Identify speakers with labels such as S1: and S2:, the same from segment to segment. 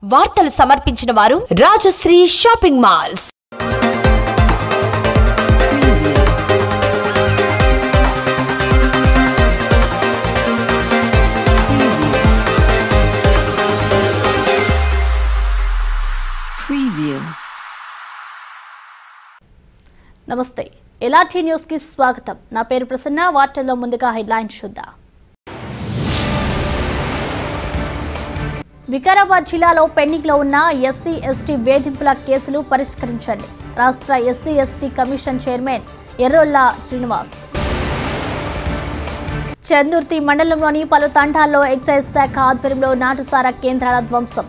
S1: వార్తలు సమర్పించిన వారు రాజశ్రీ షాపింగ్ మాల్స్
S2: Preview.
S3: నమస్తే ఎలాంటి న్యూస్ కి స్వాగతం నా పేరు ప్రసన్న వార్తల్లో ముందుగా హెడ్లైన్స్ చూద్దాం వికారాబాద్ జిల్లాలో పెండింగ్ లో ఉన్న ఎస్సీ ఎస్టీ వేధింపుల కేసులు పరిష్కరించండి రాష్ట్ర SC ST commission chairman Errolla Srinivas Chandurthi మండలంలోని పలు తండాల్లో ఎక్సైజ్ శాఖ ఆధ్వర్యంలో నాటుసారా కేంద్రాల ధ్వంసం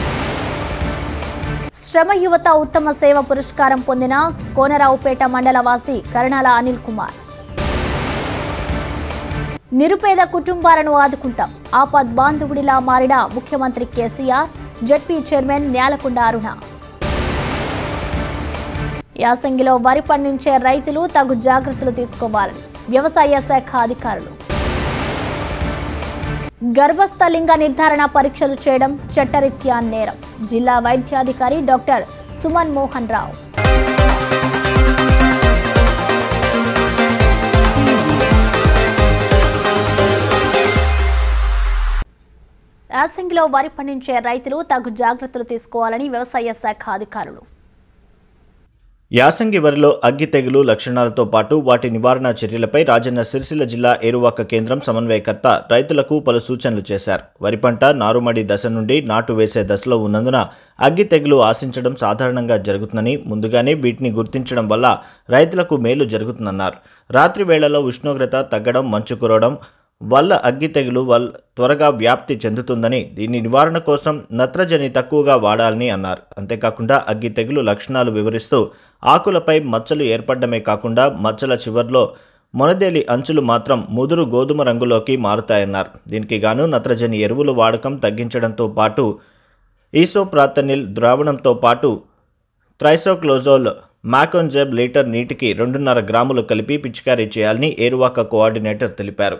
S3: శ్రమ యువత ఉత్తమ సేవ పురస్కారం పొందిన కోనరావుపేట మండల వాసి కరణాల అనిల్ కుమార్ నిరుపేద కుటుంబాలను ఆదుకుంటాం ఆపద్ బాంధవుడిలా మారిన ముఖ్యమంత్రి కేసీఆర్ జడ్పీ చైర్మన్ న్యాలకొండ అరుణ యాసంగిలో వరి పండించే రైతులు తగు జాగ్రత్తలు తీసుకోవాలని వ్యవసాయ శాఖ అధికారులు గర్భస్థ లింగ నిర్ధారణ పరీక్షలు చేయడం చట్టరీత్యా నేరం జిల్లా వైద్యాధికారి డాక్టర్ సుమన్ మోహన్ రావు యాసంగిలో వరి పండించే రైతులు తగు జాగ్రత్తలు తీసుకోవాలని వ్యవసాయ శాఖ అధికారులు
S4: యాసంగి వరిలో అగ్గి తెగులు లక్షణాలతో పాటు వాటి నివారణ చర్యలపై రాజన్న సిరిసిల్ల జిల్లా ఏరువాక కేంద్రం సమన్వయకర్త రైతులకు పలు సూచనలు చేశారు వరి పంట నారుమడి దశ నుండి నాటు వేసే దశలో ఉన్నందున అగ్గి తెగులు ఆశించడం సాధారణంగా జరుగుతుందని ముందుగానే వీటిని గుర్తించడం వల్ల రైతులకు మేలు జరుగుతుందన్నారు రాత్రి వేళలో ఉష్ణోగ్రత తగ్గడం మంచు కురవడం వల్ల అగ్గి తెగులు వల్ త్వరగా వ్యాప్తి చెందుతుందని దీని నివారణ కోసం నత్రజని తక్కువగా వాడాలని అన్నారు అంతేకాకుండా అగ్గి తెగులు లక్షణాలు వివరిస్తూ ఆకులపై మచ్చలు ఏర్పడమే కాకుండా మచ్చల చివర్లో మొనదేలి అంచులు మాత్రం ముదురు గోధుమ రంగులోకి మారుతాయన్నారు దీనికి గాను నత్రజని ఎరువుల వాడకం తగ్గించడంతో పాటు ఈసోప్రాతనిల్ ద్రావణంతో పాటు త్రైసోక్లోజోల్ మాకోన్జెబ్ లీటర్ నీటికి రెండున్నర గ్రాములు కలిపి పిచికారీ చేయాలని ఏరువాక కోఆర్డినేటర్ తెలిపారు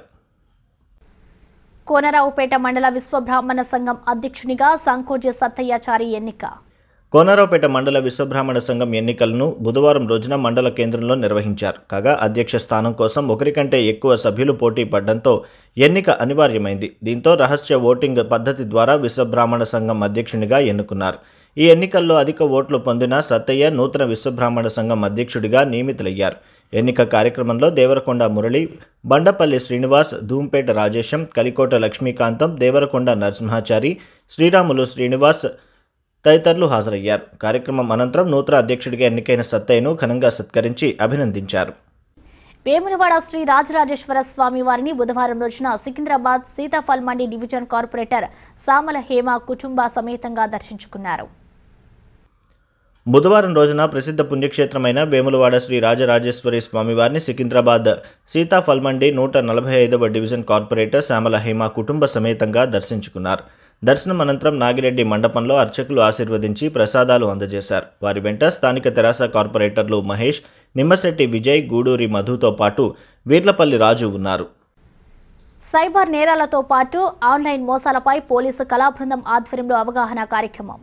S3: కోనరావుపేట మండల విశ్వబ్రాహ్మణ సంఘం అధ్యక్షునిగా సంకోజ సత్తయ్యాచారి ఎన్నిక
S4: కోనరావుపేట మండల విశ్వబ్రాహ్మణ సంఘం ఎన్నికలను బుధవారం రోజున మండల కేంద్రంలో నిర్వహించారు కాగా అధ్యక్ష స్థానం కోసం ఒకరికంటే ఎక్కువ సభ్యులు పోటీ పడడంతో ఎన్నిక అనివార్యమైంది దీంతో రహస్య ఓటింగ్ పద్ధతి ద్వారా విశ్వబ్రాహ్మణ సంఘం అధ్యక్షునిగా ఎన్నుకున్నారు ఈ ఎన్నికల్లో అధిక ఓట్లు పొందిన సత్తయ్య నూతన విశ్వబ్రాహ్మణ సంఘం అధ్యక్షుడిగా నియమితులయ్యారు ఎన్నిక కార్యక్రమంలో దేవరకొండ మురళి బండపల్లి శ్రీనివాస్ ధూంపేట రాజేశం కలికోట లక్ష్మీకాంతం దేవరకొండ నరసింహాచారి శ్రీరాములు శ్రీనివాస్ తదితరులు హాజరయ్యారు కార్యక్రమం అనంతరం నూతన అధ్యక్షుడిగా ఎన్నికైన సత్తయ్యను ఘనంగా సత్కరించి అభినందించారు
S3: వేములవాడ శ్రీ రాజరాజేశ్వర స్వామి వారిని బుధవారం రోజున సికింద్రాబాద్ సీతాఫల్ మండి డివిజన్ కార్పొరేటర్ సామల హేమ కుటుంబ సమేతంగా దర్శించుకున్నారు
S4: బుధవారం రోజున ప్రసిద్ధ పుణ్యక్షేత్రమైన వేములవాడ శ్రీ రాజరాజేశ్వరి స్వామివారిని సికింద్రాబాద్ సీతాఫల్మండి నూట నలభై ఐదవ డివిజన్ కార్పొరేటర్ శ్యామల హేమ కుటుంబ సమేతంగా దర్శించుకున్నారు దర్శనం అనంతరం నాగిరెడ్డి మండపంలో అర్చకులు ఆశీర్వదించి ప్రసాదాలు అందజేశారు వారి వెంట స్థానిక తెరాస కార్పొరేటర్లు మహేష్ నిమ్మశెట్టి విజయ్ గూడూరి మధుతో పాటు వీర్లపల్లి రాజు ఉన్నారు
S3: సైబర్ నేరాలతో పాటు ఆన్లైన్ మోసాలపై పోలీసు కళాబృందం ఆధ్వర్యంలో అవగాహన కార్యక్రమం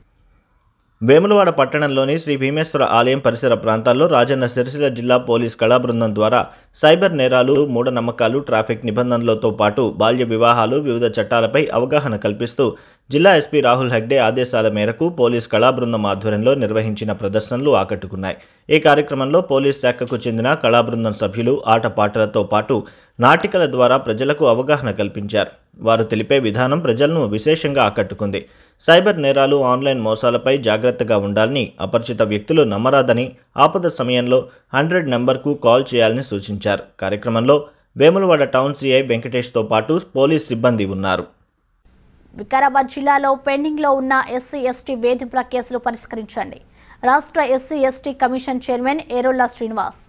S4: వేములవాడ పట్టణంలోని శ్రీ భీమేశ్వర ఆలయం పరిసర ప్రాంతాల్లో రాజన్న సిరిసిల్ల జిల్లా పోలీస్ కళా బృందం ద్వారా సైబర్ నేరాలు మూఢనమ్మకాలు ట్రాఫిక్ నిబంధనలతో పాటు బాల్య వివాహాలు వివిధ చట్టాలపై అవగాహన కల్పిస్తూ జిల్లా ఎస్పీ రాహుల్ హెగ్డే ఆదేశాల మేరకు పోలీస్ కళా బృందం ఆధ్వర్యంలో నిర్వహించిన ప్రదర్శనలు ఆకట్టుకున్నాయి ఈ కార్యక్రమంలో పోలీస్ శాఖకు చెందిన కళా బృందం సభ్యులు ఆటపాటలతో పాటు నాటికల ద్వారా ప్రజలకు అవగాహన కల్పించారు వారు తెలిపే విధానం ప్రజలను విశేషంగా ఆకట్టుకుంది సైబర్ నేరాలు ఆన్లైన్ మోసాలపై జాగ్రత్తగా ఉండాలని అపరిచిత వ్యక్తులు నమ్మరాదని ఆపద సమయంలో హండ్రెడ్ నెంబర్కు కాల్ చేయాలని సూచించారు కార్యక్రమంలో వేములవాడ టౌన్ సిఐ వెంకటేష్తో పాటు పోలీస్ సిబ్బంది ఉన్నారు
S3: వికారాబాద్ జిల్లాలో పెండింగ్ లో ఉన్న ఎస్సీ ఎస్టీ వేధింపుల కేసులు పరిష్కరించండి రాష్ట్ర SC ST commission chairman Errolla Srinivas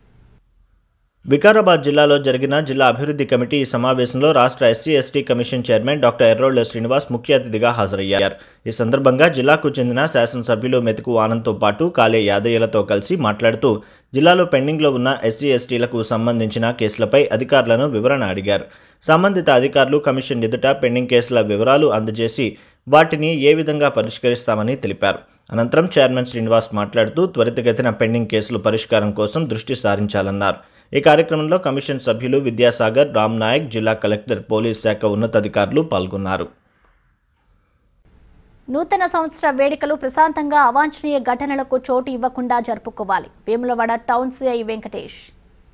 S4: Vikarabad జిల్లాలో జరిగిన జిల్లా అభివృద్ధి కమిటీ ఈ సమావేశంలో రాష్ట్ర SC ST commission chairman doctor Errolla Srinivas ముఖ్య అతిథిగా హాజరయ్యారు ఈ సందర్భంగా జిల్లాకు చెందిన శాసనసభ్యులు మెతుకు ఆనంద్తో పాటు కాలే యాదయ్యలతో కలిసి మాట్లాడుతూ జిల్లాలో పెండింగ్లో ఉన్న ఎస్సీ ఎస్టీలకు సంబంధించిన కేసులపై అధికారులను వివరణ అడిగారు సంబంధిత అధికారులు కమిషన్ ఎదుట పెండింగ్ కేసుల వివరాలు అందజేసి వాటిని ఏ విధంగా పరిష్కరిస్తామని తెలిపారు అనంతరం చైర్మన్ శ్రీనివాస్ మాట్లాడుతూ త్వరితగతిన పెండింగ్ కేసుల పరిష్కారం కోసం దృష్టి సారించాలన్నారు ఈ కార్యక్రమంలో కమిషన్ సభ్యులు విద్యాసాగర్ రామ్ నాయక్ జిల్లా కలెక్టర్ పోలీస్ శాఖ ఉన్నతాధికారులు పాల్గొన్నారు
S3: నూతన సంవత్సర వేడుకలు ప్రశాంతంగా అవాంఛనీయ ఘటనలకు చోటు ఇవ్వకుండా జరుపుకోవాలి వేములవాడ టౌన్ సిఐ వెంకటేష్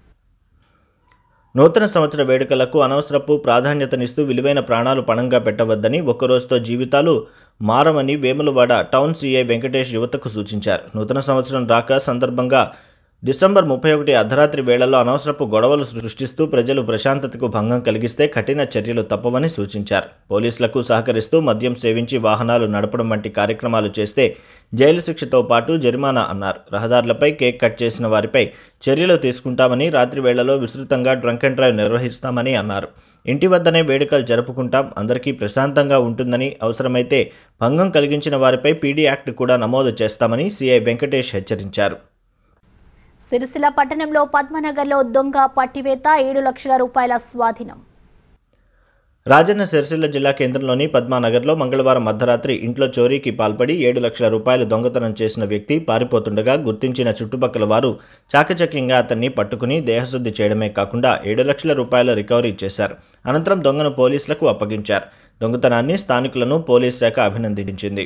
S4: నూతన సంవత్సర వేడుకలకు అనవసరపు ప్రాధాన్యతనిస్తూ విలువైన ప్రాణాలు పణంగా పెట్టవద్దని ఒక్కరోజుతో జీవితాలు మారమని వేములవాడ టౌన్ సీఐ వెంకటేష్ యువతకు సూచించారు నూతన సంవత్సరం రాక సందర్భంగా డిసెంబర్ ముప్పై ఒకటి అర్ధరాత్రి వేళల్లో అనవసరపు గొడవలు సృష్టిస్తూ ప్రజలు ప్రశాంతతకు భంగం కలిగిస్తే కఠిన చర్యలు తప్పవని సూచించారు పోలీసులకు సహకరిస్తూ మద్యం సేవించి వాహనాలు నడపడం వంటి కార్యక్రమాలు చేస్తే జైలు శిక్షతో పాటు జరిమానా అన్నారు రహదారులపై కేక్ కట్ చేసిన వారిపై చర్యలు తీసుకుంటామని రాత్రి వేళలో విస్తృతంగా డ్రంక్ అండ్ డ్రైవ్ నిర్వహిస్తామని అన్నారు ఇంటి వద్దనే వేడుకలు జరుపుకుంటాం అందరికీ ప్రశాంతంగా ఉంటుందని అవసరమైతే భంగం కలిగించిన వారిపై పీడీ యాక్ట్ కూడా నమోదు చేస్తామని సీఐ వెంకటేష్ హెచ్చరించారు
S3: సిరిసిల్ల పట్టణంలో పద్మనగర్లో దొంగ పట్టివేత ఏడు లక్షల రూపాయల స్వాధీనం
S4: రాజన్న సిరిసిల్ల జిల్లా కేంద్రంలోని పద్మానగర్లో మంగళవారం అర్ధరాత్రి ఇంట్లో చోరీకి పాల్పడి ఏడు లక్షల రూపాయలు దొంగతనం చేసిన వ్యక్తి పారిపోతుండగా గుర్తించిన చుట్టుపక్కల వారు చాకచక్యంగా అతన్ని పట్టుకుని దేహశుద్ధి చేయడమే కాకుండా ఏడు లక్షల రూపాయల రికవరీ చేశారు అనంతరం దొంగను పోలీసులకు అప్పగించారు దొంగతనాన్ని స్థానికులను పోలీస్ శాఖ అభినందించింది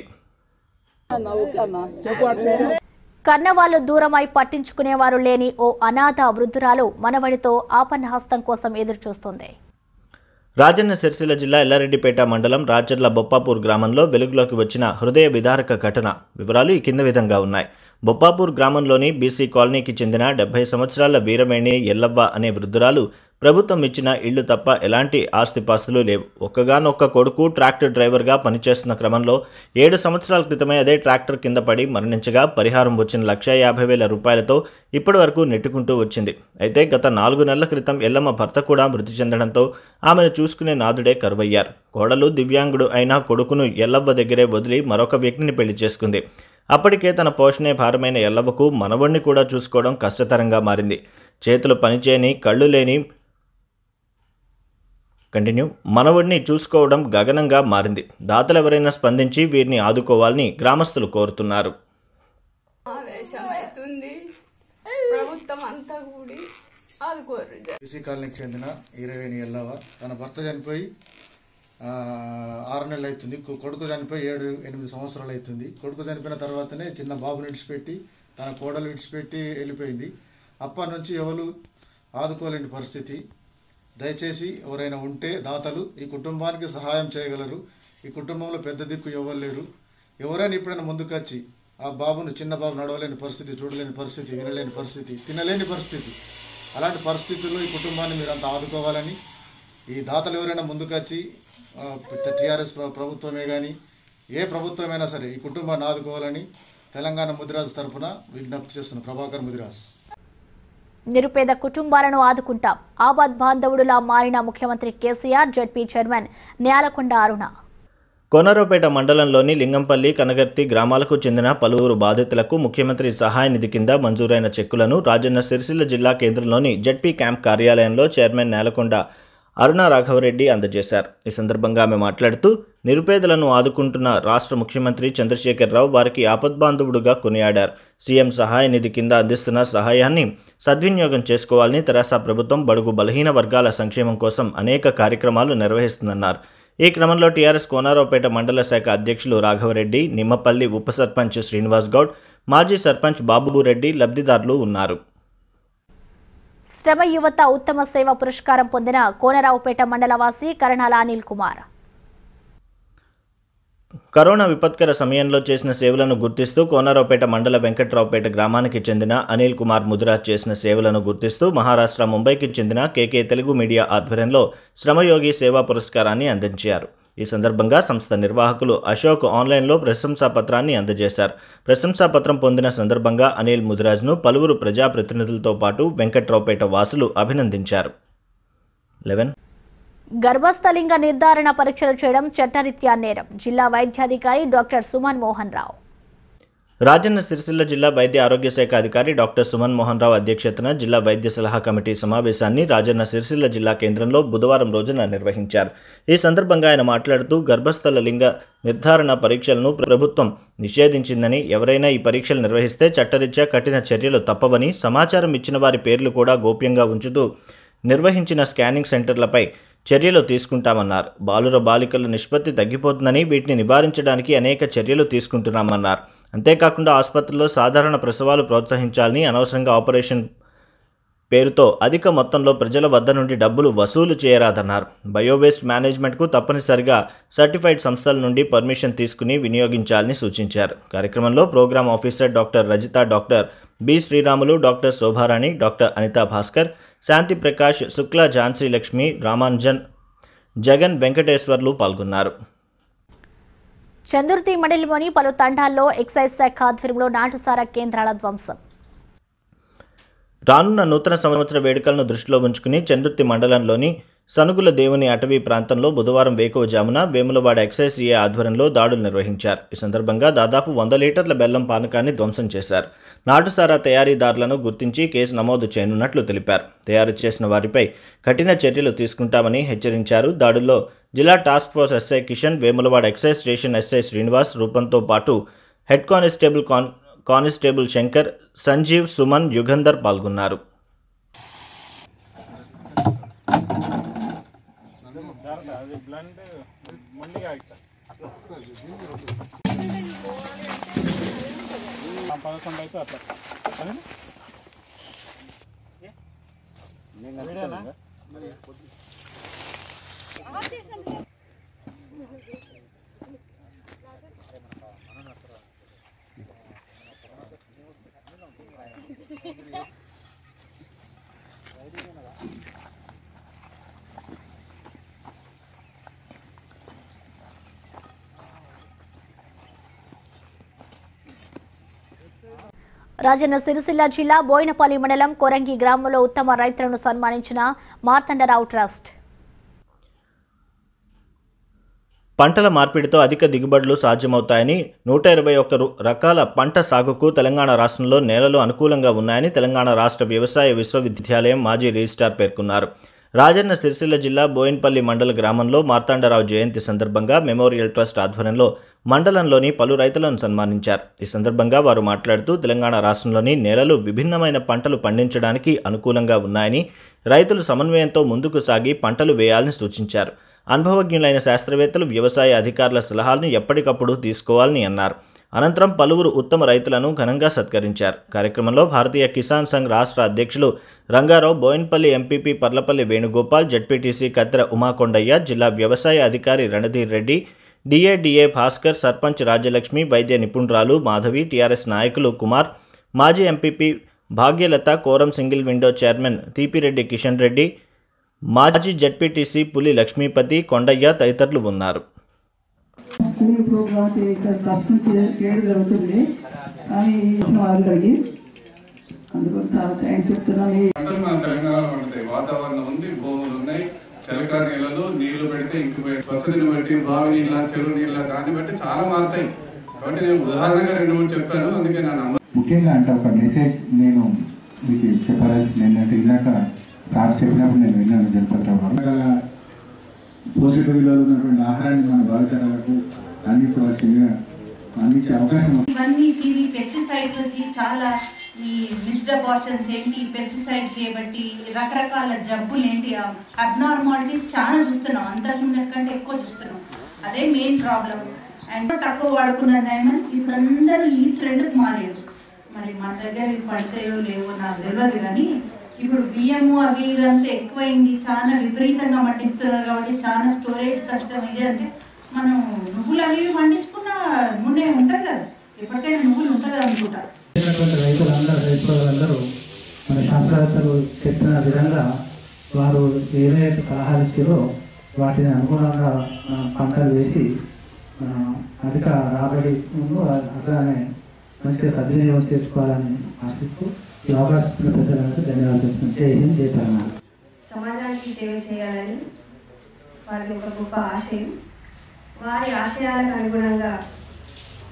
S3: కన్నవాళ్లు దూరమై పట్టించుకునేవారు లేని ఓ అనాథ వృద్ధురాలు మనవడితో ఆపన్నహస్తం కోసం ఎదురుచూస్తోంది
S4: రాజన్న సిరిసిల్ల జిల్లా ఎల్లారెడ్డిపేట మండలం రాచర్ల బొప్పాపూర్ గ్రామంలో వెలుగులోకి వచ్చిన హృదయ విదారక ఘటన వివరాలు ఈ కింద విధంగా ఉన్నాయి బొప్పాపూర్ గ్రామంలోని బీసీ కాలనీకి చెందిన డెబ్బై సంవత్సరాల వీరవేణి ఎల్లవ్వ అనే వృద్ధురాలు ప్రభుత్వం ఇచ్చిన ఇళ్లు తప్ప ఎలాంటి ఆస్తిపాస్తులు లేవు ఒక్కగానొక్క కొడుకు ట్రాక్టర్ డ్రైవర్గా పనిచేస్తున్న క్రమంలో ఏడు సంవత్సరాల క్రితమే అదే ట్రాక్టర్ కింద పడి మరణించగా పరిహారం వచ్చిన లక్ష యాభై వేల రూపాయలతో ఇప్పటి వరకు నెట్టుకుంటూ వచ్చింది అయితే గత నాలుగు నెలల క్రితం ఎల్లమ్మ భర్త కూడా మృతి చెందడంతో ఆమెను చూసుకునే నాదుడే కరువయ్యారు కోడలు దివ్యాంగుడు అయిన కొడుకును ఎల్లవ్వ దగ్గరే వదిలి మరొక వ్యక్తిని పెళ్లి చేసుకుంది అప్పటికే తన పోషణే భారమైన ఎల్లవ్వకు మనవణ్ణి కూడా చూసుకోవడం కష్టతరంగా మారింది చేతులు పనిచేయని కళ్ళు లేని కంటిన్యూ మనవుడిని చూసుకోవడం గగనంగా మారింది దాతలు ఎవరైనా స్పందించి వీరిని ఆదుకోవాలని గ్రామస్తులు కోరుతున్నారు
S5: ఆవేశం అవుతుంది ప్రభుత్వం అంతా కూడి ఆదుకోరు
S6: బీసీ కాలనీకి చెందిన ఈరవేణి ఎల్లవ తన భర్త చనిపోయి ఆ, ఆరు నెలలు అవుతుంది కొ- కొడుకు చనిపోయి ఏడు ఎనిమిది సంవత్సరాలు అవుతుంది కొడుకు చనిపోయిన తర్వాతనే చిన్న బాబుని విడిచిపెట్టి తన కోడలు విడిచిపెట్టి వెళ్ళిపోయింది అప్పటి నుంచి ఎవరు ఆదుకోలేని పరిస్థితి దయచేసి ఎవరైనా ఉంటే దాతలు ఈ కుటుంబానికి సహాయం చేయగలరు ఈ కుటుంబంలో పెద్ద దిక్కు ఎవరు లేరు ఎవరైనా ఎప్పుడైనా ముందుకొచ్చి ఆ బాబును చిన్న బాబు నడవలేని పరిస్థితి చూడలేని పరిస్థితి వినలేని పరిస్థితి తినలేని పరిస్థితి అలాంటి పరిస్థితుల్లో ఈ కుటుంబాన్ని మీరు అంత ఆదుకోవాలని ఈ దాతలు ఎవరైనా ముందుకొచ్చి టీఆర్ఎస్ ప్రభుత్వమే కానీ ఏ ప్రభుత్వమైనా సరే ఈ కుటుంబాన్ని ఆదుకోవాలని తెలంగాణ ముదిరాజ్ తరఫున విజ్ఞప్తి చేస్తున్న ప్రభాకర్ ముదిరాజ్
S3: నిరుపేద కుటుంబాలను ఆదుకుంటాం ఆబాద్ బాంధవుడులా మారిన ముఖ్యమంత్రి కేసీఆర్ జడ్పీ చైర్మన్ నేలకొండ అరుణ
S4: కోనరావుపేట మండలంలోని లింగంపల్లి కనగర్తి గ్రామాలకు చెందిన పలువురు బాధితులకు ముఖ్యమంత్రి సహాయ నిధి కింద మంజూరైన చెక్కులను రాజన్న సిరిసిల్ల జిల్లా కేంద్రంలోని జడ్పీ క్యాంప్ కార్యాలయంలో చైర్మన్ నేలకొండ అరుణ రాఘవరెడ్డి అందజేశారు ఈ సందర్భంగా ఆమె మాట్లాడుతూ నిరుపేదలను ఆదుకుంటున్న రాష్ట్ర ముఖ్యమంత్రి చంద్రశేఖరరావు వారికి ఆపద్బాంధవుడుగా కొనియాడారు సీఎం సహాయ నిధి కింద అందిస్తున్న సహాయాన్ని సద్వినియోగం చేసుకోవాలని తెరాస ప్రభుత్వం బడుగు బలహీన వర్గాల సంక్షేమం కోసం అనేక కార్యక్రమాలు నిర్వహిస్తుందన్నారు ఈ క్రమంలో టీఆర్ఎస్ కోనారావుపేట మండల శాఖ అధ్యక్షులు రాఘవరెడ్డి నిమ్మపల్లి ఉప సర్పంచ్ శ్రీనివాస్ గౌడ్ మాజీ సర్పంచ్ బాబురెడ్డి లబ్ధిదారులు ఉన్నారు
S3: శ్రమ యువత ఉత్తమ సేవ పురస్కారం పొందిన కోనరావుపేట మండలవాసి కరణాల అనిల్ కుమార్
S4: కరోనా విపత్కర సమయంలో చేసిన సేవలను గుర్తిస్తూ కోనరావుపేట మండల వెంకట్రావుపేట గ్రామానికి చెందిన అనిల్ కుమార్ ముదిరాజ్ చేసిన సేవలను గుర్తిస్తూ మహారాష్ట్ర ముంబైకి చెందిన కేకే తెలుగు మీడియా ఆధ్వర్యంలో శ్రమయోగి సేవా పురస్కారాన్ని అందించారు ఈ సందర్భంగా సంస్థ నిర్వాహకులు అశోక్ ఆన్లైన్లో ప్రశంసా పత్రాన్ని అందజేశారు ప్రశంసా పత్రం పొందిన సందర్భంగా అనిల్ ముదిరాజ్ను పలువురు ప్రజాప్రతినిధులతో పాటు వెంకట్రావుపేట వాసులు అభినందించారు లెవెన్
S3: గర్భస్థలింగ నిర్ధారణ పరీక్షలు చేయడం చట్టరీత్యా నేరం జిల్లా వైద్యాధికారి డాక్టర్ సుమన్ మోహన్ రావు
S4: రాజన్న సిరిసిల్ల జిల్లా వైద్య ఆరోగ్య శాఖ అధికారి డాక్టర్ సుమన్ మోహన్ రావు అధ్యక్షతన జిల్లా వైద్య సలహా కమిటీ సమావేశాన్ని రాజన్న సిరిసిల్ల జిల్లా కేంద్రంలో బుధవారం రోజున నిర్వహించారు ఈ సందర్భంగా ఆయన మాట్లాడుతూ గర్భస్థల లింగ నిర్ధారణ పరీక్షలను ప్రభుత్వం నిషేధించిందని ఎవరైనా ఈ పరీక్షలు నిర్వహిస్తే చట్టరీత్యా కఠిన చర్యలు తప్పవని సమాచారం ఇచ్చిన వారి పేర్లు కూడా గోప్యంగా ఉంచుతూ నిర్వహించిన స్కానింగ్ సెంటర్లపై చర్యలు తీసుకుంటామన్నారు బాలుర బాలికల నిష్పత్తి తగ్గిపోతుందని వీటిని నివారించడానికి అనేక చర్యలు తీసుకుంటున్నామన్నారు అంతేకాకుండా ఆసుపత్రుల్లో సాధారణ ప్రసవాలు ప్రోత్సహించాలని అనవసరంగా ఆపరేషన్ పేరుతో అధిక మొత్తంలో ప్రజల వద్ద నుండి డబ్బులు వసూలు చేయరాదన్నారు బయోవేస్ట్ మేనేజ్మెంట్కు తప్పనిసరిగా సర్టిఫైడ్ సంస్థల నుండి పర్మిషన్ తీసుకుని వినియోగించాలని సూచించారు కార్యక్రమంలో programme officer doctor Rajitha doctor B Sriramulu doctor Shobharani doctor Anitha Bhaskar Shanti Prakash Shukla Jhansi Lakshmi Ramanujan Jagan Venkateswarlu పాల్గొన్నారు
S3: చందుర్తి మండలిలోని పలు తండాల్లో ఎక్సైజ్ శాఖ ఆధ్వర్యంలో నాటుసారా కేంద్రాల ధ్వంసం
S4: రానున్న నూతన సంవత్సర వేడుకలను దృష్టిలో ఉంచుకుని చందుర్తి మండలంలోని సనుగుల దేవుని అటవీ ప్రాంతంలో బుధవారం వేకువజామున వేములవాడ ఎక్సైజ్ ఏ ఆధ్వర్యంలో దాడులు నిర్వహించారు ఈ సందర్భంగా దాదాపు వంద లీటర్ల బెల్లం పానకాన్ని ధ్వంసం చేశారు నాటుసారా తయారీదారులను గుర్తించి కేసు నమోదు చేయనున్నట్లు తెలిపారు తయారు చేసిన వారిపై కఠిన చర్యలు తీసుకుంటామని హెచ్చరించారు దాడుల్లో జిల్లా task force SI Kishan Vemulawada excise station SI Srinivas రూపంతో పాటు head constable con constable Shankar Sanjeev Suman Yugandhar పాల్గొన్నారు
S3: రాజన్న సిరిసిల్ల జిల్లా బోయినపల్లి మండలం కొరంగి గ్రామంలో ఉత్తమ రైతులను సన్మానించిన మార్తండరావు ట్రస్ట్
S4: పంటల మార్పిడితో అధిక దిగుబడులు సాధ్యమవుతాయని నూట ఇరవై ఒక్క రు- రకాల పంట సాగుకు తెలంగాణ రాష్ట్రంలో నేలలు అనుకూలంగా ఉన్నాయని తెలంగాణ రాష్ట్ర వ్యవసాయ విశ్వవిద్యాలయం మాజీ రిజిస్ట్రార్ పేర్కొన్నారు రాజన్న సిరిసిల్ల జిల్లా బోయిన్పల్లి మండల గ్రామంలో మార్తాండరావు జయంతి సందర్భంగా మెమోరియల్ ట్రస్ట్ ఆధ్వర్యంలో మండలంలోని పలు రైతులను సన్మానించారు ఈ సందర్భంగా వారు మాట్లాడుతూ తెలంగాణ రాష్ట్రంలోని నేలలు విభిన్నమైన పంటలు పండించడానికి అనుకూలంగా ఉన్నాయని రైతులు సమన్వయంతో ముందుకు సాగి పంటలు వేయాలని సూచించారు అనుభవజ్ఞులైన శాస్త్రవేత్తలు వ్యవసాయ అధికారుల సలహాలను ఎప్పటికప్పుడు తీసుకోవాలని అన్నారు అనంతరం పలువురు ఉత్తమ రైతులను ఘనంగా సత్కరించారు కార్యక్రమంలో భారతీయ కిసాన్ సంఘ్ రాష్ట్ర అధ్యక్షులు రంగారావు బోయిన్పల్లి ఎంపీపీ పర్లపల్లి వేణుగోపాల్ జడ్పీటీసీ కత్తెర ఉమాకొండయ్య జిల్లా వ్యవసాయ అధికారి రణధీర్ రెడ్డి డిఏడిఏ భాస్కర్ సర్పంచ్ రాజ్యలక్ష్మి వైద్య నిపుణురాలు మాధవి టీఆర్ఎస్ నాయకులు కుమార్ మాజీ ఎంపీపీ భాగ్యలత కోరం single window chairman Thipireddy Kishan Reddy మాజీ జడ్పీటీసీ పులి లక్ష్మీపతి కొండయ్య తదితరులు ఉన్నారు
S7: స్కూల్ ప్రోగ్రామ్ ఇక్కడ ఫస్ట్ నుంచి చేయడం జరుగుతుంది కానీ వాళ్ళకి అందుకని చాలా థ్యాంక్స్ చెప్తున్నాను ఈ
S8: పంటలు మన తెలంగాణలో పండుతాయి వాతావరణం ఉంది భూములు ఉన్నాయి చలకా నీళ్ళలో నీళ్లు పెడితే ఇంకిపోయి వసతిని బట్టి బావి నీళ్ళ చెరువు నీళ్ళ దాన్ని బట్టి చాలా మారుతాయి కాబట్టి నేను ఉదాహరణగా రెండు మూడు చెప్పాను అందుకే నా నంబర్
S9: ముఖ్యంగా అంటే ఒక మెసేజ్ నేను మీకు చెప్పాల్సింది ఏంటంటే ఇందాక సార్ చెప్పినప్పుడు నేను విన్నాను జలపతిరావు గారు పోషక విలువలు ఉన్నటువంటి ఆహారాన్ని మన భావితరాలకు అందించవలసిందిగా అందించే అవకాశం ఉంది.
S10: ఇవన్నీ ఇవి పెస్టిసైడ్స్ వచ్చి చాలా ఈ మిస్డ్ అబార్షన్స్ ఏంటి ఈ పెస్టిసైడ్స్ చేయబట్టి రకరకాల జబ్బులు ఏంటి అబ్నార్మాలిటీస్ చాలా చూస్తున్నాం అంతకుముందు కంటే ఎక్కువ చూస్తున్నాం అదే మెయిన్ ప్రాబ్లం అండ్ తక్కువ వాడుకున్న డైమండ్ వీళ్ళందరూ ఈ ట్రెండ్కి మారారు మరి మన దగ్గర ఇవి పడతాయో లేవో నాకు తెలియదు కానీ ఇప్పుడు బియ్యము అవి ఇవి అంతా ఎక్కువైంది చాలా విపరీతంగా పండిస్తున్నారు కాబట్టి చాలా స్టోరేజ్ కష్టం ఇది అంటే మనం నువ్వులు అవి ఇవి పండించుకున్న నూనె ఉంటుంది కదా ఎప్పటికైనా నువ్వులు ఉంటుంది అనుకుంటా
S7: చేసినటువంటి రైతులందరూ రైతులందరూ మన శాస్త్రవేత్తలు చెప్పిన విధంగా వారు ఏదైతే సలహాలు ఇచ్చారో వాటిని అనుగుణంగా మనం పంటలు వేసి ఆ, అధిక రాబడి ముందు అట్లానే మంచిగా సద్వినియోగం చేసుకోవాలని ఆశిస్తూ ఈ అవకాశం ఇచ్చిన పెద్దలందరికీ ధన్యవాదాలు చెప్తున్నాను జై హింద్ జై తెలంగాణ
S10: సమాజానికి సేవ చేయాలని వారి ఒక గొప్ప ఆశయం వారి ఆశయాలకు అనుగుణంగా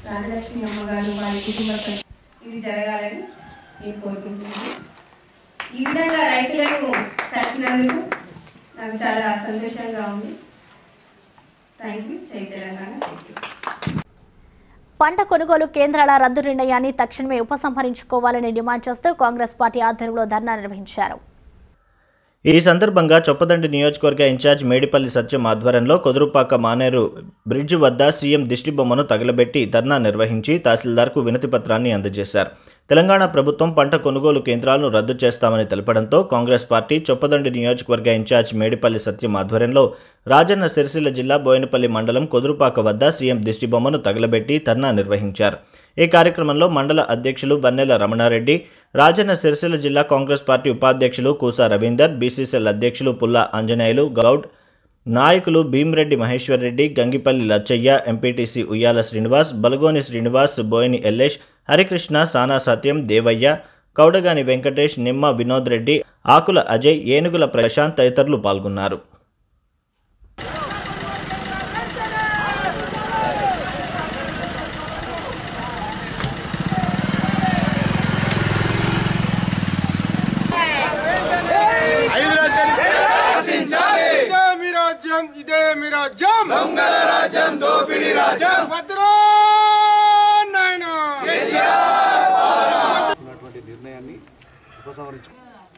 S11: రాజలక్ష్మి అమ్మగారు వారి కుటుంబ సభ్యులు ఇది జరగాలని నేను కోరుకుంటున్నాను ఈ విధంగా రైతులను కలిసినందుకు నాకు చాలా సంతోషంగా ఉంది థ్యాంక్ యూ జై తెలంగాణ జై
S3: పంట కొనుగోలు కేంద్రాల రద్దు నిర్ణయాన్ని తక్షణమే ఉపసంహరించుకోవాలని డిమాండ్ చేస్తూ కాంగ్రెస్ పార్టీ ఆధ్వర్యంలో ధర్నా నిర్వహించారు
S4: ఈ సందర్భంగా చొప్పదండి నియోజకవర్గ ఇన్ఛార్జ్ మేడిపల్లి సత్యం ఆధ్వర్యంలో కొదురుపాక మానేరు బ్రిడ్జి వద్ద సీఎం దిష్టిబొమ్మను తగలబెట్టి ధర్నా నిర్వహించి తహసీల్దార్కు వినతి పత్రాన్ని అందజేశారు తెలంగాణ ప్రభుత్వం పంట కొనుగోలు కేంద్రాలను రద్దు చేస్తామని తెలపడంతో కాంగ్రెస్ పార్టీ చొప్పదండి నియోజకవర్గ ఇన్ఛార్జ్ మేడిపల్లి సత్యం ఆధ్వర్యంలో రాజన్న సిరిసిల్ల జిల్లా బోయినపల్లి మండలం కొదురుపాక వద్ద సీఎం దిష్టిబొమ్మను తగలబెట్టి ధర్నా నిర్వహించారు ఈ కార్యక్రమంలో మండల అధ్యక్షులు వన్నెల రమణారెడ్డి రాజన్న సిరిసిల్ల జిల్లా కాంగ్రెస్ పార్టీ ఉపాధ్యక్షులు కూసా రవీందర్ బీసీసీఎల్ అధ్యక్షులు పుల్లా ఆంజనేయులు గౌడ్ నాయకులు భీమిరెడ్డి మహేశ్వర్ రెడ్డి గంగిపల్లి లచ్చయ్య ఎంపీటీసీ ఉయ్యాల శ్రీనివాస్ బలగోని శ్రీనివాస్ బోయిని ఎల్లేష్ హరికృష్ణ సానా సత్యం దేవయ్య కౌడగాని వెంకటేష్ నిమ్మ వినోద్ రెడ్డి ఆకుల అజయ్ ఏనుగుల ప్రశాంత్ తదితరులు పాల్గొన్నారు
S12: ఇదే మీ రాజ్యం ఇదే మీ రాజ్యం దొంగల రాజ్యం దోపిడి రాజ్యం భద్రో నాయన
S6: ఉన్నటువంటి నిర్ణయాన్ని ఉపసంహరించు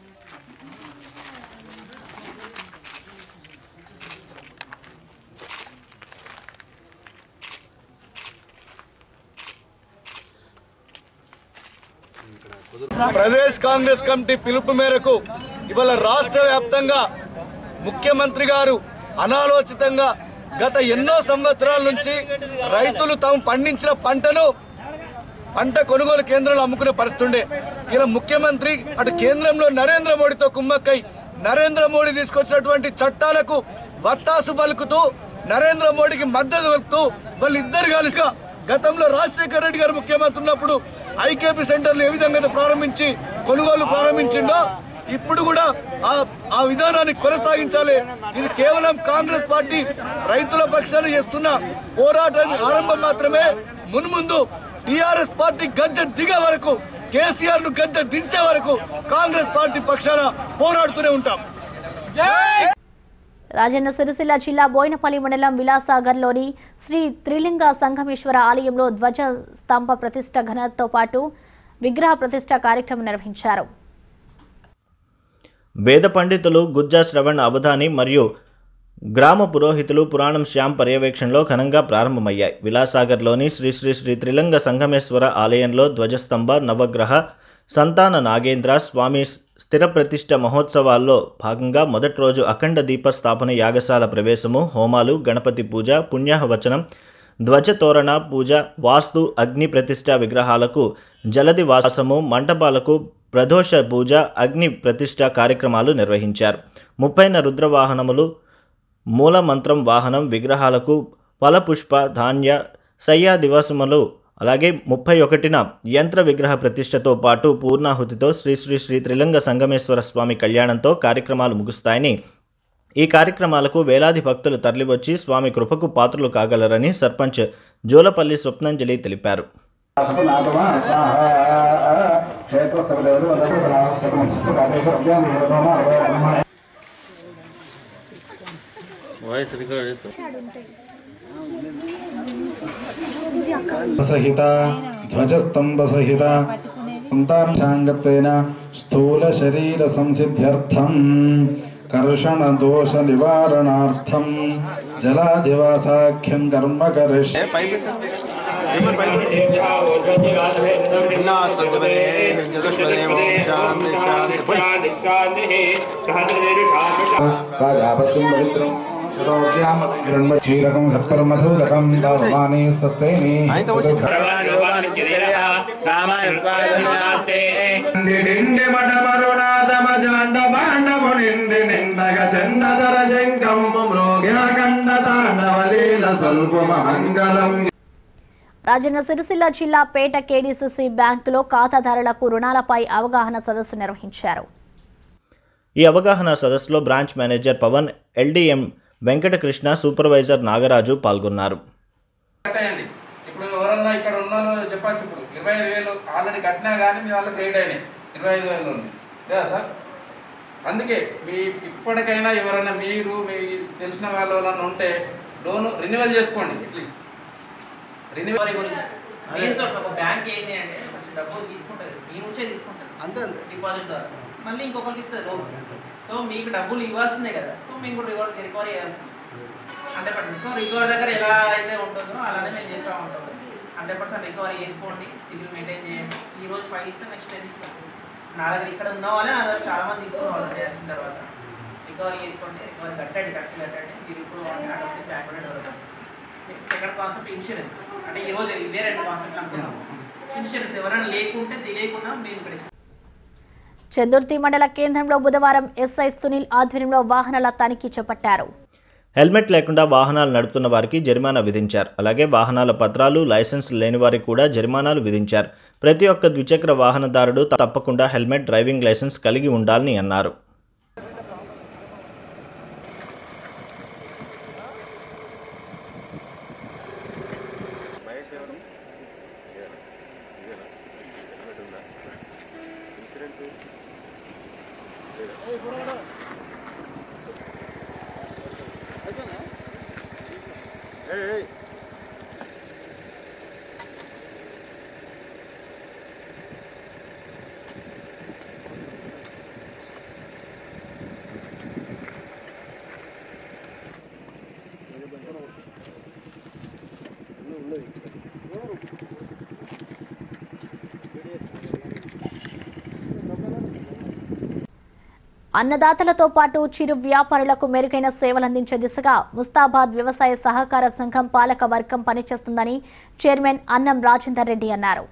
S12: ప్రదేశ్ కాంగ్రెస్ కమిటీ పిలుపు మేరకు ఇవాళ రాష్ట్ర వ్యాప్తంగా ముఖ్యమంత్రి గారు అనాలోచితంగా గత ఎన్నో సంవత్సరాల నుంచి రైతులు తాము పండించిన పంటను పంట కొనుగోలు కేంద్రాలు అమ్ముకునే పరిస్థితుండే ఇలా ముఖ్యమంత్రి అటు కేంద్రంలో నరేంద్ర మోడీతో కుమ్మక్కై నరేంద్ర మోడీ తీసుకొచ్చినటువంటి చట్టాలకు వత్తాసు పలుకుతూ నరేంద్ర మోడీకి మద్దతు పలుకుతూ వాళ్ళిద్దరు కలిసిగా గతంలో రాజశేఖర రెడ్డి గారు ముఖ్యమంత్రి ఉన్నప్పుడు ఐకేపీ సెంటర్లు ఏ విధంగా అయితే ప్రారంభించి కొనుగోలు ప్రారంభించిండో ఇప్పుడు కూడా ఆ ఆ విధానాన్ని కొనసాగించాలి ఇది కేవలం కాంగ్రెస్ పార్టీ రైతుల పక్షాన చేస్తున్న పోరాటానికి ఆరంభం మాత్రమే మున్ముందు టిఆర్ఎస్ పార్టీ గద్దె దిగే వరకు కేసీఆర్ ను గద్దె దించే వరకు కాంగ్రెస్ పార్టీ పక్షాన పోరాడుతూనే ఉంటాం
S3: రాజన్న సిరిసిల్ల జిల్లా బోయినపల్లి మండలం విలాసాగర్లోని శ్రీ త్రిలింగ సంగమేశ్వర ఆలయంలో ధ్వజ స్తంభ ప్రతిష్ట ఘనతతో పాటు విగ్రహ ప్రతిష్ట కార్యక్రమం నిర్వహించారు
S4: వేద పండితులు గుజ్జా శ్రవణ్ అవధాని మరియు గ్రామ పురోహితులు పురాణం శ్యామ్ పర్యవేక్షణలో ఘనంగా ప్రారంభమయ్యాయి విలాసాగర్లోని శ్రీ శ్రీ శ్రీ త్రిలింగ సంగమేశ్వర ఆలయంలో ధ్వజస్తంభ నవగ్రహ సంతాన నాగేంద్ర స్వామి స్థిర ప్రతిష్ఠ మహోత్సవాల్లో భాగంగా మొదటి రోజు అఖండ దీప స్థాపన యాగశాల ప్రవేశము హోమాలు గణపతి పూజ పుణ్యవచనం ధ్వజతోరణ పూజ వాస్తు అగ్ని ప్రతిష్ఠ విగ్రహాలకు జలది వాసము మంటపాలకు ప్రదోష పూజ అగ్ని ప్రతిష్ఠ కార్యక్రమాలు నిర్వహించారు ముప్పైన రుద్రవాహనములు మూలమంత్రం వాహనం విగ్రహాలకు ఫలపుష్ప ధాన్య శయ్యా దివసములు అలాగే ముప్పై ఒకటిన యంత్ర విగ్రహ ప్రతిష్టతో పాటు పూర్ణాహుతితో శ్రీ శ్రీ శ్రీ త్రిలింగ సంగమేశ్వర స్వామి కళ్యాణంతో కార్యక్రమాలు ముగుస్తాయని ఈ కార్యక్రమాలకు వేలాది భక్తులు తరలివచ్చి స్వామి కృపకు పాత్రలు కాగలరని సర్పంచ్ జోలపల్లి స్వప్నంజలి తెలిపారు
S9: సహిత ధ్వజస్తంభ సహిత సంతాంశాంగత్వేన స్థూల శరీర సంసిద్ధ్యర్థం కర్షణ దోష నివారణార్థం జలాదివాసాఖ్యం కర్మ కరిష్య చీరకం సత్కర్మధూరకం దాసమాని స్వస్తైని
S13: నిండి మఠమరునాథమజాండ బాండము నిండి నిండగ చండధర శంఖము మృగ్యాకండ తాండవలీల స్వల్పమ మంగళం
S3: రాజన్న సిరిసిల్ల జిల్లా పేట కేడీసీసీ బ్యాంకులో ఖాతాదారులకు రుణాలపై అవగాహన సదస్సు నిర్వహించారు
S4: ఈ అవగాహన సదస్సులో branch manager Pavan LDM Venkatakrishna supervisor Nagaraju పాల్గొన్నారు
S14: కట్టేయండి ఇప్పుడు ఎవరన్నా ఇక్కడ ఉన్న వాళ్ళు చెప్పచ్చు ఇప్పుడు ఇరవై ఐదు వేలు ఆల్రెడీ కట్టినా కానీ మీ వాళ్ళు క్రెడిట్ అయినాయి ఇరవై ఐదు వేలు ఉన్నాయి లేదా సార్ అందుకే మీ ఇప్పటికైనా ఎవరైనా మీరు మీ తెలిసిన వాళ్ళు ఎవరైనా ఉంటే లోన్ రెన్యువల్ చేసుకోండి అట్లీస్ట్ రెన్యువల్
S15: మెయిన్ సోర్స్ ఒక బ్యాంక్ ఏంటి అంటే ఫస్ట్ డబ్బులు తీసుకుంటుంది మీ నుంచే తీసుకుంటుంది అంతే డిపాజిట్ ద్వారా మళ్ళీ ఇంకొకరికి ఇస్తుంది లోన్ సో మీకు డబ్బులు ఇవ్వాల్సిందే కదా సో మేము కూడా రివర్ రికవరీ చేయాల్సింది హండ్రెడ్ పర్సెంట్ సో రికవరీ దగ్గర ఎలా అయితే ఉంటుందో అలానే మేము చేస్తూ ఉంటాం హండ్రెడ్ పర్సెంట్ రికవరీ చేసుకోండి సివిల్ మెయింటైన్ చేయండి ఈ రోజు ఫైవ్ ఇస్తే నెక్స్ట్ టెన్ ఇస్తాం నా దగ్గర ఇక్కడ ఉన్న వాళ్ళే నా దగ్గర చాలా మంది తీసుకున్న వాళ్ళు చేయాల్సిన తర్వాత రికవరీ చేసుకోండి రికవరీ కట్టండి కరెక్ట్ కట్టండి మీరు ఇప్పుడు అటువంటి bank develop second concept insurance అంటే ఈ రోజు ఇవే రెండు కాన్సెప్ట్ అనుకున్నాం ఇన్సూరెన్స్ ఎవరైనా లేకుంటే తెలియకుండా మేము ఇక్కడ ఇస్తాం
S3: చందుర్తి మండల కేంద్రంలో బుధవారం ఎస్ఐ సునీల్ ఆధ్వర్యంలో వాహనాల తనిఖీ చేపట్టారు
S4: హెల్మెట్ లేకుండా వాహనాలు నడుపుతున్న వారికి జరిమానా విధించారు అలాగే వాహనాల పత్రాలు లైసెన్స్ లేని వారికి కూడా జరిమానాలు విధించారు ప్రతి ఒక్క ద్విచక్ర వాహనదారుడు తప్పకుండా హెల్మెట్ డ్రైవింగ్ లైసెన్స్ కలిగి ఉండాలని అన్నారు
S3: అన్నదాతలతో పాటు చిరు వ్యాపారులకు మెరుగైన సేవలందించే దిశగా ముస్తాబాద్ వ్యవసాయ సహకార సంఘం పాలక వర్గం పనిచేస్తుందని చైర్మన్ అన్నం రాజేందర్ రెడ్డి అన్నారు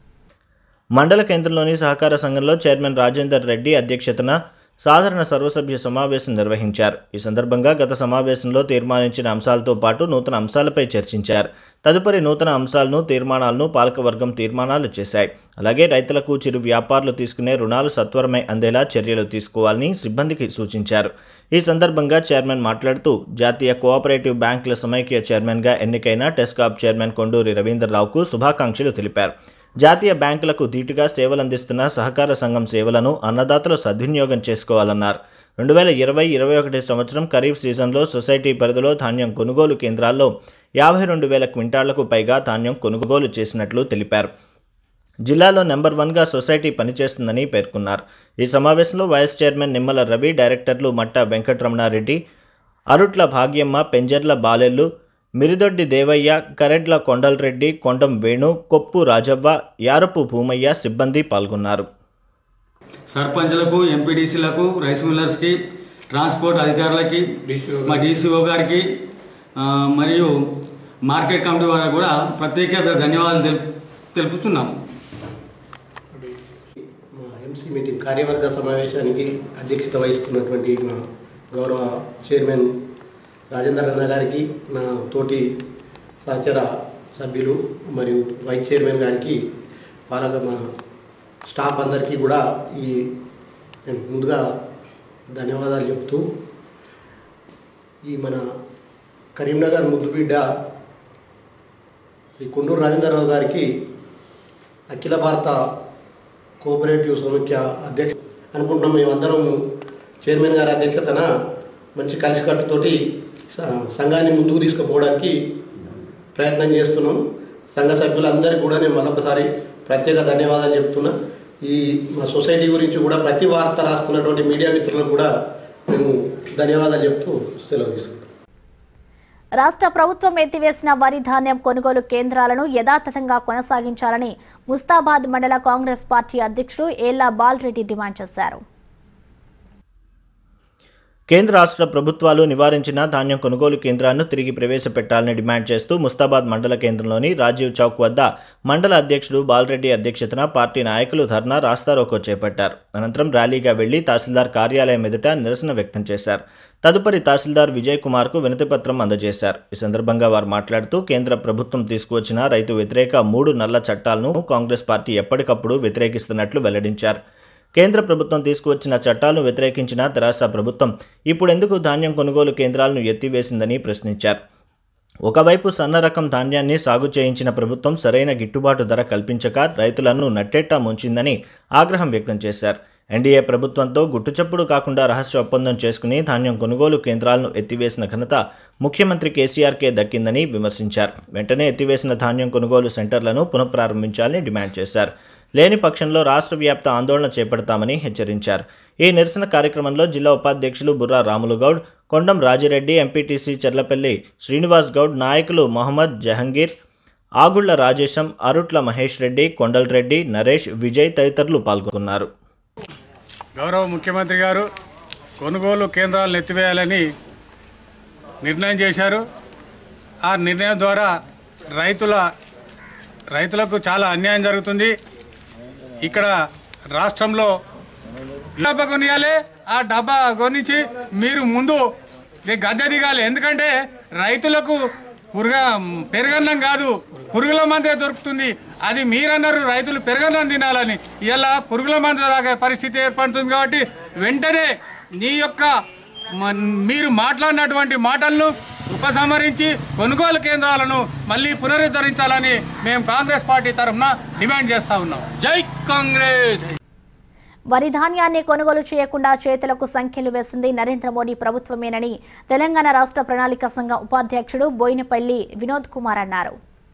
S4: మండల కేంద్రంలోని సహకార సంఘంలో చైర్మన్ రాజేందర్ రెడ్డి అధ్యక్షతన సాధారణ సర్వసభ్య సమావేశం నిర్వహించారు ఈ సందర్భంగా గత సమావేశంలో తీర్మానించిన అంశాలతో పాటు నూతన అంశాలపై చర్చించారు తదుపరి నూతన అంశాలను తీర్మానాలను పాలకవర్గం తీర్మానాలు చేశాయి అలాగే రైతులకు చిరు వ్యాపారులు తీసుకునే రుణాలు సత్వరమై అందేలా చర్యలు తీసుకోవాలని సిబ్బందికి సూచించారు ఈ సందర్భంగా చైర్మన్ మాట్లాడుతూ జాతీయ కోఆపరేటివ్ బ్యాంకుల సమైక్య చైర్మన్గా ఎన్నికైన టెస్కాప్ చైర్మన్ కొండూరి రవీంద్రరావుకు శుభాకాంక్షలు తెలిపారు జాతీయ బ్యాంకులకు ధీటుగా సేవలందిస్తున్న సహకార సంఘం సేవలను అన్నదాతలు సద్వినియోగం చేసుకోవాలన్నారు రెండు వేల ఇరవై ఇరవై ఒకటి సంవత్సరం ఖరీఫ్ సీజన్లో సొసైటీ పరిధిలో ధాన్యం కొనుగోలు కేంద్రాల్లో యాభై రెండు వేల క్వింటాళ్లకు పైగా ధాన్యం కొనుగోలు చేసినట్లు తెలిపారు జిల్లాలో నెంబర్ వన్గా సొసైటీ పనిచేస్తుందని పేర్కొన్నారు ఈ సమావేశంలో వైస్ చైర్మన్ నిమ్మల రవి డైరెక్టర్లు మట్ట వెంకటరమణారెడ్డి అరుట్ల భాగ్యమ్మ పెంజర్ల బాలెల్లు మిరిదొడ్డి దేవయ్య కరెడ్ల కొండలరెడ్డి కొండం వేణు కొప్పు రాజవ్వ యారపు భూమయ్య సిబ్బంది పాల్గొన్నారు
S16: సర్పంచ్లకు ఎంపీడీసీలకు రైస్ మిల్లర్స్కి ట్రాన్స్పోర్ట్ అధికారులకి మా డీసీఓ గారికి ఆ, మరియు మార్కెట్ కమిటీ వారికి కూడా ప్రత్యేక ధన్యవాదాలు తెలు తెలుపుతున్నాము
S17: మా ఎంసీ మీటింగ్ కార్యవర్గ సమావేశానికి అధ్యక్షత వహిస్తున్నటువంటి మా గౌరవ చైర్మన్ రాజేందర్ అన్న గారికి నా తోటి సహచర సభ్యులు మరియు వైస్ చైర్మన్ గారికి పాలక మా స్టాఫ్ అందరికీ కూడా ఈ నేను ముందుగా ధన్యవాదాలు చెప్తూ ఈ మన కరీంనగర్ ముద్దుబిడ్డ శ్రీ కొండూరు రవీంద్రరావు గారికి అఖిల భారత కోఆపరేటివ్ సమైక్య అధ్యక్ష అనుకుంటున్నాం మేమందరం చైర్మన్ గారి అధ్యక్షతన మంచి కలిసికట్టుతోటి స- సంఘాన్ని ముందుకు తీసుకుపోవడానికి ప్రయత్నం చేస్తున్నాం సంఘ సభ్యులందరికీ కూడా నేను మరొకసారి ప్రత్యేక ధన్యవాదాలు చెప్తున్నా ఈ మా సొసైటీ గురించి కూడా ప్రతి వార్త రాస్తున్నటువంటి మీడియా మిత్రులకు కూడా మేము ధన్యవాదాలు చెప్తూ సెలవు తీసుకుంటాం
S3: రాష్ట్ర ప్రభుత్వం ఎత్తివేసిన వరి ధాన్యం కొనుగోలు కేంద్రాలను యథాతథంగా కొనసాగించాలని ముస్తాబాద్ మండల కాంగ్రెస్ పార్టీ అధ్యక్షుడు ఏళ్ల బాలరెడ్డి డిమాండ్ చేశారు
S4: కేంద్ర రాష్ట్ర ప్రభుత్వాలు నివారించిన ధాన్యం కొనుగోలు కేంద్రాలను తిరిగి ప్రవేశపెట్టాలని డిమాండ్ చేస్తూ ముస్తాబాద్ మండల కేంద్రంలోని రాజీవ్ చౌక్ వద్ద మండల అధ్యక్షుడు బాలరెడ్డి అధ్యక్షతన పార్టీ నాయకులు ధర్నా రాస్తారోకో చేపట్టారు అనంతరం ర్యాలీగా వెళ్లి తహసీల్దార్ కార్యాలయం ఎదుట నిరసన వ్యక్తం చేశారు తదుపరి తహసీల్దార్ విజయ్ కుమార్కు వినతిపత్రం అందజేశారు ఈ సందర్భంగా వారు మాట్లాడుతూ కేంద్ర ప్రభుత్వం తీసుకువచ్చిన రైతు వ్యతిరేక మూడు నల్ల చట్టాలను కాంగ్రెస్ పార్టీ ఎప్పటికప్పుడు వ్యతిరేకిస్తున్నట్లు వెల్లడించారు కేంద్ర ప్రభుత్వం తీసుకువచ్చిన చట్టాలను వ్యతిరేకించిన తెరాస ప్రభుత్వం ఇప్పుడెందుకు ధాన్యం కొనుగోలు కేంద్రాలను ఎత్తివేసిందని ప్రశ్నించారు ఒకవైపు సన్న రకం ధాన్యాన్ని సాగు చేయించిన ప్రభుత్వం సరైన గిట్టుబాటు ధర కల్పించక రైతులను నట్టేట్టా ముంచిందని ఆగ్రహం వ్యక్తం చేశారు ఎన్డీఏ ప్రభుత్వంతో గుట్టుచప్పుడు కాకుండా రహస్య ఒప్పందం చేసుకుని ధాన్యం కొనుగోలు కేంద్రాలను ఎత్తివేసిన ఘనత ముఖ్యమంత్రి కేసీఆర్కే దక్కిందని విమర్శించారు వెంటనే ఎత్తివేసిన ధాన్యం కొనుగోలు సెంటర్లను పునఃప్రారంభించాలని డిమాండ్ చేశారు లేని పక్షంలో రాష్ట్ర వ్యాప్త ఆందోళన చేపడతామని హెచ్చరించారు ఈ నిరసన కార్యక్రమంలో జిల్లా ఉపాధ్యక్షులు బుర్రా రాములు గౌడ్ కొండం రాజిరెడ్డి ఎంపీటీసీ చెర్లపల్లి శ్రీనివాస్ గౌడ్ నాయకులు మొహమ్మద్ జహంగీర్ ఆగుళ్ల రాజేశం అరుట్ల మహేష్ రెడ్డి కొండల్ రెడ్డి నరేష్ విజయ్ తదితరులు పాల్గొన్నారు
S18: గౌరవ ముఖ్యమంత్రి గారు కొనుగోలు కేంద్రాలను ఎత్తివేయాలని నిర్ణయం చేశారు ఆ నిర్ణయం ద్వారా రైతుల రైతులకు చాలా అన్యాయం జరుగుతుంది ఇక్కడ రాష్ట్రంలో డబ్బా కొనియాలి ఆ డబ్బా కొనిచ్చి మీరు ముందు ఈ గద్దె దిగాలి ఎందుకంటే రైతులకు పురుగ పెరగన్నం కాదు పురుగుల మందే దొరుకుతుంది అది మీరన్నారు రైతులు పెరగన్నం తినాలని ఇలా పురుగుల మందు తాగే పరిస్థితి ఏర్పడుతుంది కాబట్టి వెంటనే నీ యొక్క మ- మీరు మాట్లాడినటువంటి మాటలను ఉపసంహరించి కొనుగోలు కేంద్రాలను మళ్ళీ పునరుద్ధరించాలని మేము కాంగ్రెస్ పార్టీ తరఫున డిమాండ్ చేస్తా ఉన్నాం జై కాంగ్రెస్
S3: వరి ధాన్యాన్ని కొనుగోలు చేయకుండా చేతులకు సంఖ్యలు వేసింది నరేంద్ర మోడీ ప్రభుత్వమేనని తెలంగాణ రాష్ట్ర ప్రణాళిక సంఘం ఉపాధ్యక్షుడు బోయినపల్లి వినోద్ కుమార్ అన్నారు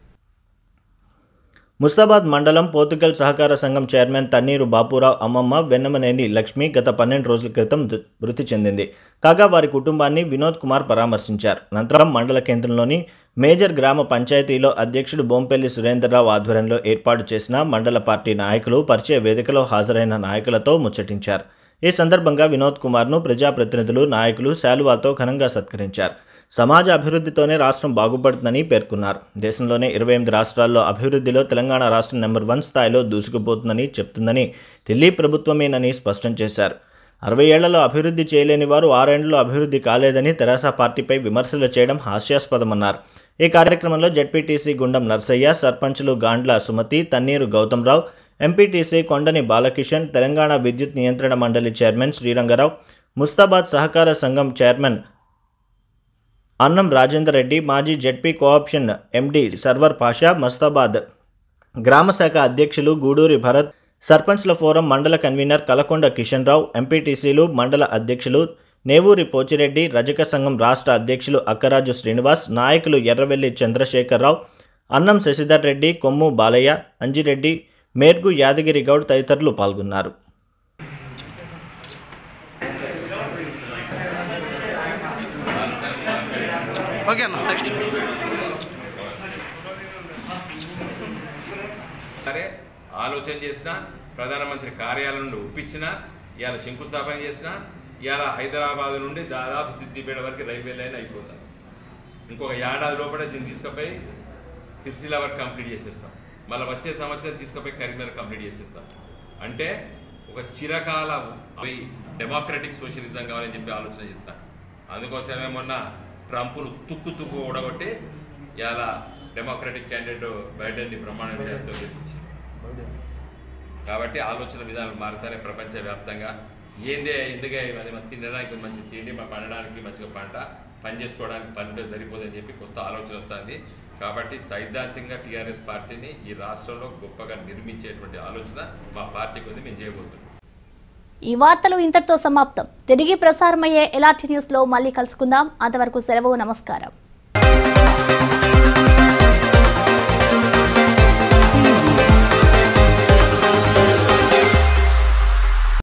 S4: ముస్తాబాద్ మండలం పోతుగల్ సహకార సంఘం చైర్మన్ తన్నీరు బాపురావు అమ్మమ్మ వెన్నమనేని లక్ష్మి గత పన్నెండు రోజుల క్రితం దు- మృతి చెందింది కాగా వారి కుటుంబాన్ని వినోద్ కుమార్ పరామర్శించారు అనంతరం మండల కేంద్రంలోని మేజర్ గ్రామ పంచాయతీలో అధ్యక్షుడు బొంపెల్లి సురేందర్రావు ఆధ్వర్యంలో ఏర్పాటు చేసిన మండల పార్టీ నాయకులు పరిచయ వేదికలో హాజరైన నాయకులతో ముచ్చటించారు ఈ సందర్భంగా వినోద్ కుమార్ను ప్రజాప్రతినిధులు నాయకులు శాలువాతో ఘనంగా సత్కరించారు సమాజ అభివృద్ధితోనే రాష్ట్రం బాగుపడుతుందని పేర్కొన్నారు దేశంలోనే ఇరవై ఎనిమిది రాష్ట్రాల్లో అభివృద్ధిలో తెలంగాణ రాష్ట్రం నెంబర్ వన్ స్థాయిలో దూసుకుపోతుందని చెప్తుందని ఢిల్లీ ప్రభుత్వమేనని స్పష్టం చేశారు అరవై ఏళ్లలో అభివృద్ధి చేయలేని వారు ఆరేండ్లలో అభివృద్ధి కాలేదని తెరాస పార్టీపై విమర్శలు చేయడం హాస్యాస్పదమన్నారు ఈ కార్యక్రమంలో జడ్పీటీసీ గుండం నర్సయ్య సర్పంచులు గాండ్ల సుమతి తన్నీరు గౌతమ్రావు ఎంపీటీసీ కొండని బాలకిషన్ తెలంగాణ విద్యుత్ నియంత్రణ మండలి చైర్మన్ శ్రీరంగరావు ముస్తాబాద్ సహకార సంఘం చైర్మన్ అన్నం రాజేందర్ రెడ్డి మాజీ ZP cooption MD Sarwar Pasha Mustabad గ్రామ శాఖ అధ్యక్షులు గూడూరి భరత్ సర్పంచ్ల ఫోరం మండల కన్వీనర్ కలకొండ కిషన్ రావు ఎంపీటీసీలు మండల అధ్యక్షులు నేవూరి పోచిరెడ్డి రజక సంఘం రాష్ట్ర అధ్యక్షులు అక్కరాజు శ్రీనివాస్ నాయకులు ఎర్రవెల్లి చంద్రశేఖరరావు అన్నం శశిధర్ రెడ్డి కొమ్ము బాలయ్య అంజిరెడ్డి మేర్గు యాదగిరి గౌడ్ తదితరులు పాల్గొన్నారు
S19: ఓకే అన్న నెక్స్ట్
S20: సరే ఆలోచన చేసిన ప్రధానమంత్రి కార్యాలయం నుండి ఒప్పించిన ఇవాళ శంకుస్థాపన చేసిన ఇవాళ హైదరాబాద్ నుండి దాదాపు సిద్దిపేట వరకు రైల్వే లైన్ అయిపోతుంది ఇంకొక ఏడాది లోపల దీన్ని తీసుకుపోయి సిరిసిల్ల వరకు కంప్లీట్ చేసేస్తాం మళ్ళీ వచ్చే సంవత్సరం తీసుకుపోయి కరీంనగర్ కంప్లీట్ చేసేస్తాం అంటే ఒక చిరకాల పోయి డెమోక్రటిక్ సోషలిజం కావాలని చెప్పి ఆలోచన చేస్తాను అందుకోసమే మొన్న ట్రంప్ను తుక్కు తుక్కు ఊడగొట్టి ఇలా డెమోక్రటిక్ క్యాండిడేట్ బైడెన్ని ప్రమాణ విజయంతో గెలిపించింది కాబట్టి ఆలోచన విధానాలు మారుతానే ప్రపంచవ్యాప్తంగా ఏందే ఎందుకే అది మన తినడానికి మంచి తిండి మా పండడానికి మంచిగా పంట పని చేసుకోవడానికి పని ఉంటే సరిపోదని చెప్పి కొత్త ఆలోచన వస్తుంది కాబట్టి సైద్ధాంతికంగా టీఆర్ఎస్ పార్టీని ఈ రాష్ట్రంలో గొప్పగా నిర్మించేటువంటి ఆలోచన మా పార్టీకి ఉంది మేము చేయబోతున్నాం
S3: ఈ వార్తలు ఇంతటితో సమాప్తం తిరిగి ప్రసారమయ్యే ఎలాంటి న్యూస్లో మళ్ళీ కలుసుకుందాం అంతవరకు సెలవు నమస్కారం